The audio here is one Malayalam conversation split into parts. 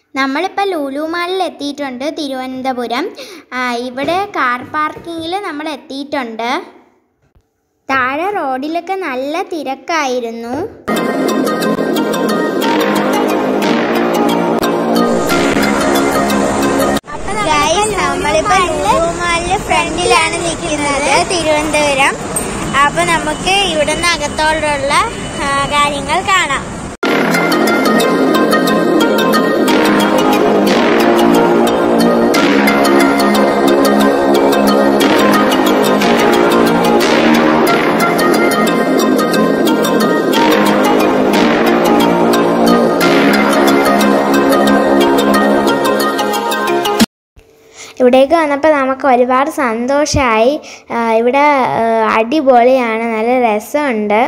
നമ്മളിപ്പോൾ ലുലു മാളിൽ എത്തിയിട്ടുണ്ട് തിരുവനന്തപുരം ആ, ഇവിടെ കാർ പാർക്കിങ്ങിൽ നമ്മൾ എത്തിയിട്ടുണ്ട് താഴെ റോഡിലൊക്കെ നല്ല തിരക്കായിരുന്നു ഗൈസ് നമ്മളിപ്പോ ലുലു മാളില് ഫ്രണ്ടിലാണ് നിൽക്കുന്നത് തിരുവനന്തപുരം അപ്പൊ നമുക്ക് ഇവിടുന്ന് അകത്തോടുള്ള ആ, കാര്യങ്ങൾ കാണാം ഇവിടേക്ക് വന്നപ്പോൾ നമുക്ക് ഒരുപാട് സന്തോഷമായി ഇവിടെ ആ, അടിപൊളിയാണ് നല്ല രസമുണ്ട്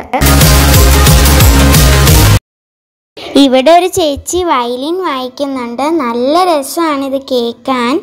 ഇവിടെ ഒരു ചേച്ചി വയലിൻ വായിക്കുന്നുണ്ട് നല്ല രസമാണ് ഇത് കേൾക്കാൻ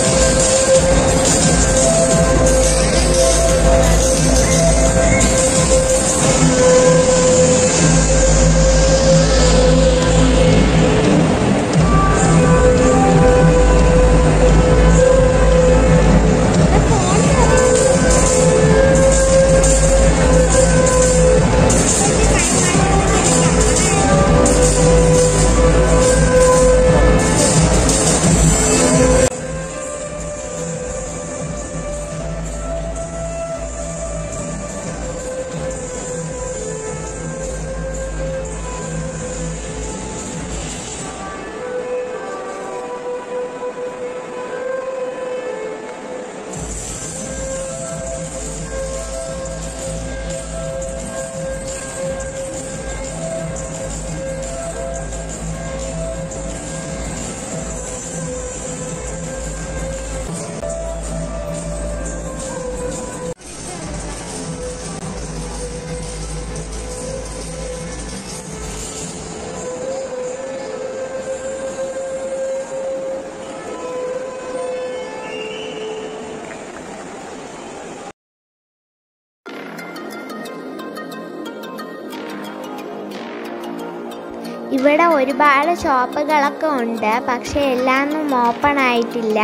ഇവിടെ ഒരുപാട് ഷോപ്പുകളൊക്കെ ഉണ്ട് പക്ഷെ എല്ലാമൊന്നും ഓപ്പൺ ആയിട്ടില്ല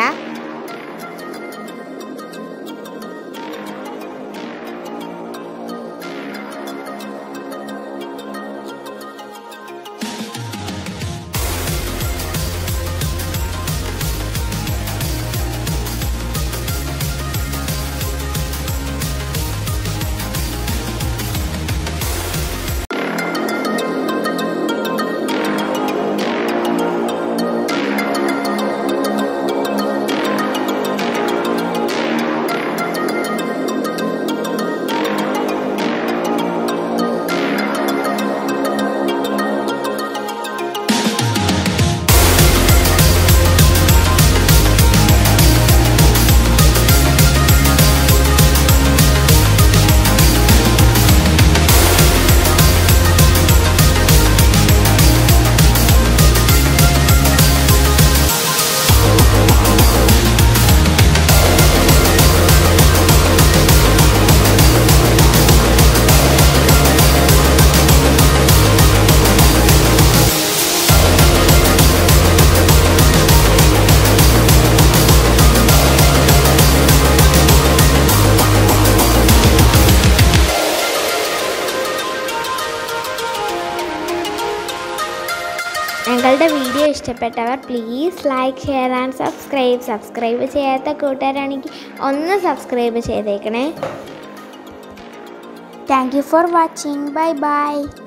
ഞങ്ങളുടെ വീഡിയോ ഇഷ്ടപ്പെട്ടവർ please like share and subscribe subscribe ചെയ്യാത്ത കൂട്ടുകാരാണെങ്കിൽ ഒന്ന് സബ്സ്ക്രൈബ് ചെയ്തേക്കണേ thank you for watching bye by